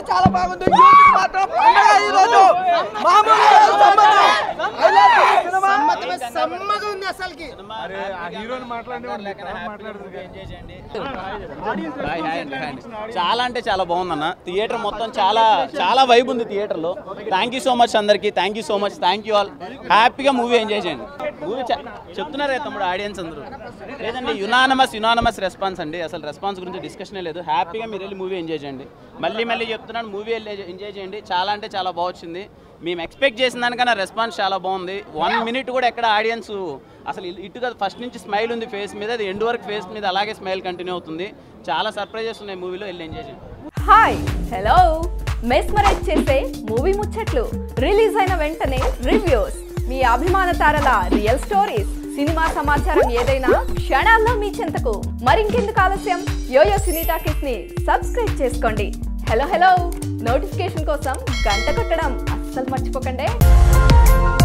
చాలా బాగుంది యూత్ కి మాత్రం పండగ ఈ రోజు మామూలు లేదు సంబరం. I love you cinema. సమ్మగా ఉంది అసలుకి హాయ్, హాయ్ అండి, హాయ్ అండి. చాలా అంటే చాలా బాగుందన్న థియేటర్ మొత్తం చాలా చాలా వైబ్ ఉంది థియేటర్లో థ్యాంక్ యూ సో మచ్ అందరికి thank you so much thank you all హ్యాపీగా మూవీ ఎంజాయ్ చేయండి మూవీ చెప్తున్నారే తమ్ముడు ఆడియన్స్ అందరూ లేదండి యునానమస్ యునానమస్ రెస్పాన్స్ అండి అసలు రెస్పాన్స్ గురించి డిస్కషనే లేదు హ్యాపీగా మీరు వెళ్ళి మూవీ ఎంజాయ్ చేయండి మళ్ళీ మళ్ళీ చెప్తున్నాను మూవీ వెళ్ళి ఎంజాయ్ చేయండి చాలా అంటే చాలా బాగా వచ్చింది మేము ఎక్స్పెక్ట్ చేసిన దానికన్నా రెస్పాన్స్ చాలా బాగుంది వన్ మినిట్ కూడా ఎక్కడ ఆడియన్స్ అసలు ఇటుగా ఫస్ట్ నుంచి స్మైల్ ఉంది ఫేస్ మీద అది ఎండ్ వరకు ఫేస్ మీద అలాగే స్మైల్ కంటిన్యూ అవుతుంది చాలా సర్ప్రైజెస్ ఉన్నాయి మూవీలో వెళ్ళి ఎంజాయ్ చేయండి హాయ్ హలో మెస్మరైజ్ చేసే మూవీ ముచ్చట్లు రిలీజ్ అయిన వెంటనే రివ్యూస్ మీ అభిమాన తారల రియల్ స్టోరీస్ సినిమా సమాచారం ఏదైనా క్షణాల్లో మీ చెంతకు మరింకెందుకు ఆలస్యం యోయో సినీ టాకీస్ ని సబ్స్క్రైబ్ చేసుకోండి హలో హలో నోటిఫికేషన్ కోసం గంట కొట్టడం అస్సలు మర్చిపోకండి